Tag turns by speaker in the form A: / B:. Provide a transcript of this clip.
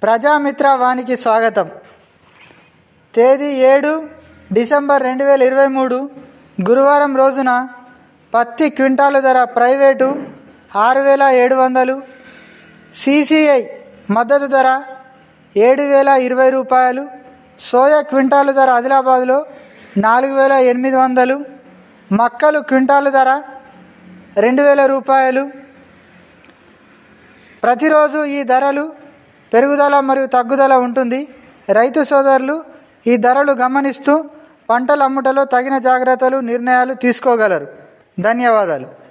A: ప్రజామిత్ర వానికి స్వాగతం తేదీ ఏడు డిసెంబర్ రెండు వేల ఇరవై మూడు గురువారం రోజున పత్తి క్వింటాలు ధర ప్రైవేటు ఆరు వేల ఏడు వందలు సిసిఐ మద్దతు ధర ఏడు వేల ఇరవై రూపాయలు సోయా క్వింటాలు ధర ఆదిలాబాద్లో నాలుగు వేల ఎనిమిది వందలు మక్కలు క్వింటాలు ధర రెండు వేల రూపాయలు ప్రతిరోజు ఈ ధరలు పెరుగుదల మరియు తగ్గుదల ఉంటుంది రైతు సోదరులు ఈ ధరలు గమనిస్తూ పంటల అమ్ముటలో తగిన జాగ్రత్తలు నిర్ణయాలు తీసుకోగలరు ధన్యవాదాలు